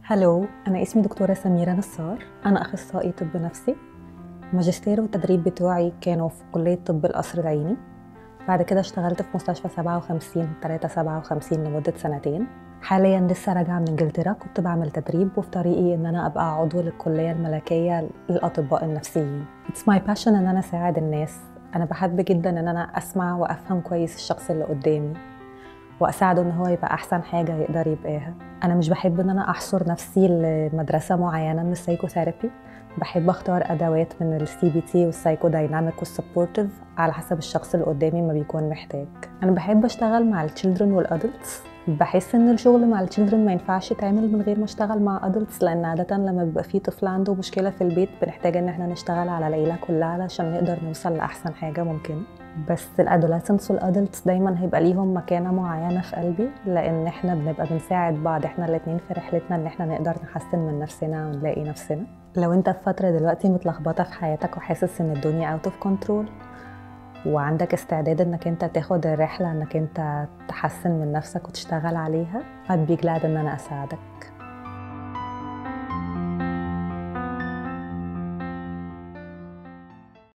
هلو أنا اسمي دكتورة سميرة نصار أنا أخصائي طب نفسي الماجستير والتدريب بتوعي كانوا في كلية طب القصر العيني بعد كده اشتغلت في مستشفى 57 3 57 لمدة سنتين حاليا لسه راجعة من انجلترا كنت بعمل تدريب وفي طريقي ان انا ابقى عضو للكلية الملكية للأطباء النفسيين It's my passion ان انا اساعد الناس انا بحب جدا ان انا اسمع وافهم كويس الشخص اللي قدامي واساعده ان هو يبقى احسن حاجه يقدر يبقاها انا مش بحب ان انا احصر نفسي لمدرسه معينه من السايكوثيرابي بحب اختار ادوات من السي بي تي والسايكو دايناميك والسبورتيف على حسب الشخص اللي قدامي ما بيكون محتاج انا بحب اشتغل مع التشيلدرن والادلتس بحس ان الشغل مع التشيلدرن ما ينفعش يتعمل من غير ما اشتغل مع ادلتس لان عاده لما بيبقى في طفل عنده مشكله في البيت بنحتاج ان احنا نشتغل على العيله كلها علشان نقدر نوصل لاحسن حاجه ممكنه بس الادوليسنس والادلتس دايما هيبقى ليهم مكانه معينه في قلبي لان احنا بنبقى بنساعد بعض احنا الاتنين في رحلتنا ان احنا نقدر نحسن من نفسنا ونلاقي نفسنا لو انت في فتره دلوقتي متلخبطه في حياتك وحاسس ان الدنيا اوت اوف كنترول وعندك استعداد انك انت تاخد الرحله انك انت تحسن من نفسك وتشتغل عليها I'd be glad ان انا اساعدك